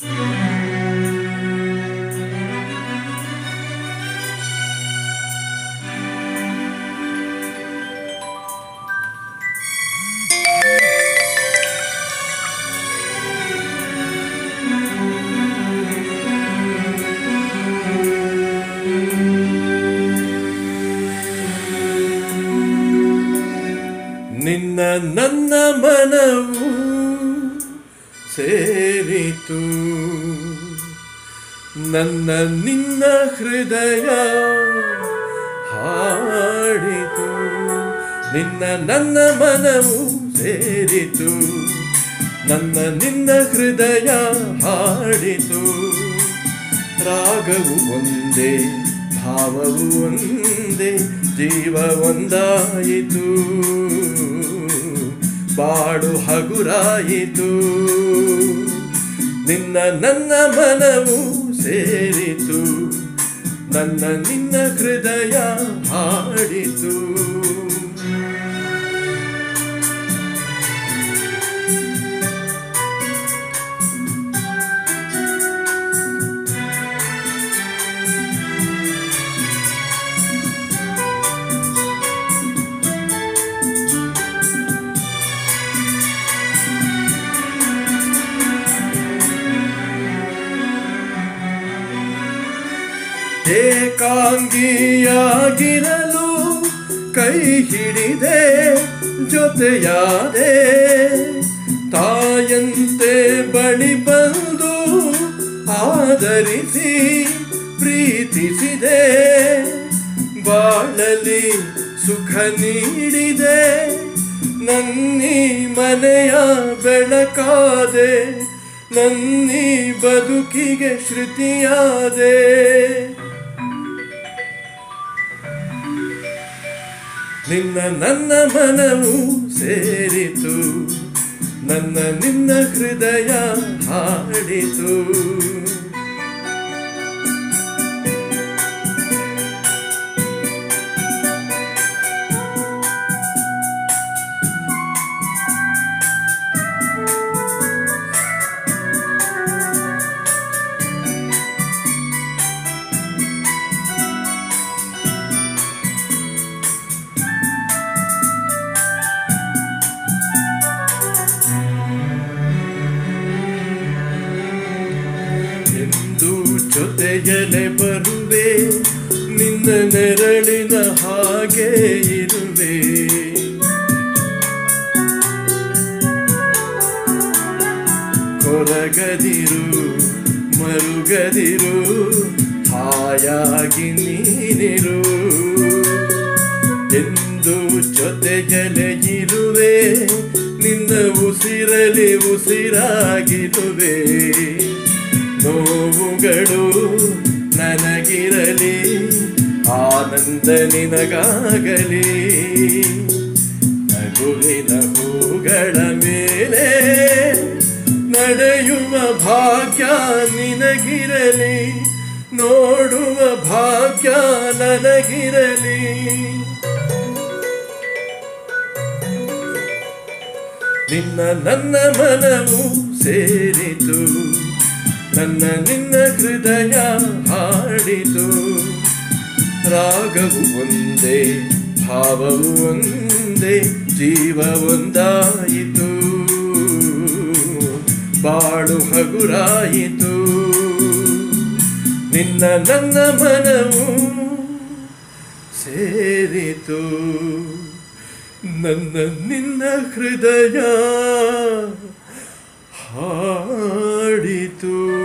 ನಿನ್ನ ನನ್ನ ಮನವು ಸೇರಿತು ನನ್ನ ನಿನ್ನ ಹೃದಯ ಹಾಡಿತು ನಿನ್ನ ನನ್ನ ಮನವು ಸೇರಿತು ನನ್ನ ನಿನ್ನ ಹೃದಯ ಹಾಡಿತು ರಾಗವು ಒಂದೇ ಭಾವವು ಒಂದೇ ಜೀವ ಒಂದಾಯಿತು ಬಾಳು ಹಗುರಾಯಿತು ನಿನ್ನ ನನ್ನ ಮನವು ಸೇರಿತು ನನ್ನ ನಿನ್ನ ಹೃದಯ ಹಾಡಿತು ಏಕಾಂಗಿಯಾಗಿರಲು ಕೈ ಹಿಡಿದೆ ಜೊತೆಯಾದೆ ತಾಯಂತೆ ಬಳಿ ಬಂದು ಆದರಿಸಿ ಪ್ರೀತಿಸಿದೆ ಬಾಳಲಿ ಸುಖ ನೀಡಿದೆ ನನ್ನಿ ಮನೆಯ ಬೆಳಕಾದೆ ನನ್ನಿ ಬದುಕಿಗೆ ಶ್ರುತಿಯಾದೆ ನಿನ್ನ ನನ್ನ ಮನವು ಸೇರಿತು ನನ್ನ ನಿನ್ನ ಹೃದಯ ಹಾಡಿತು ಎಂದು ಜೊತೆಯಲೆ ಬರುವೆ ನಿನ್ನ ನೆರಳಿನ ಹಾಗೆ ಇರುವೆ ಕೊರಗದಿರು ಮರುಗದಿರು ಹಾಯಾಗಿ ನೀನಿರು ಎಂದು ಜೊತೆಗಲೆ ಇರುವೆ ನಿನ್ನ ಉಸಿರಲಿ ಉಸಿರಾಗಿರುವೆ ನೋವುಗಳು ನನಗಿರಲಿ ಆನಂದ ನಿನಗಾಗಲಿ ನಗುವಿನ ಹೂಗಳ ಮೇಲೆ ನಡೆಯುವ ಭಾಗ್ಯ ನಿನಗಿರಲಿ ನೋಡುವ ಭಾಗ್ಯ ನನಗಿರಲಿ ನಿನ್ನ ನನ್ನ ಮನವು ಸೇರಿತು ನನ್ನ ನಿನ್ನ ಹೃದಯ ಹಾಡಿತು ರಾಗವು ಒಂದೇ ಭಾವವು ಒಂದೇ ಜೀವ ಒಂದಾಯಿತು ಬಾಳು ಹಗುರಾಯಿತು ನಿನ್ನ ನನ್ನ ಮನವು ಸೇರಿತು ನನ್ನ ನಿನ್ನ ಹೃದಯ ಹಾಡಿತು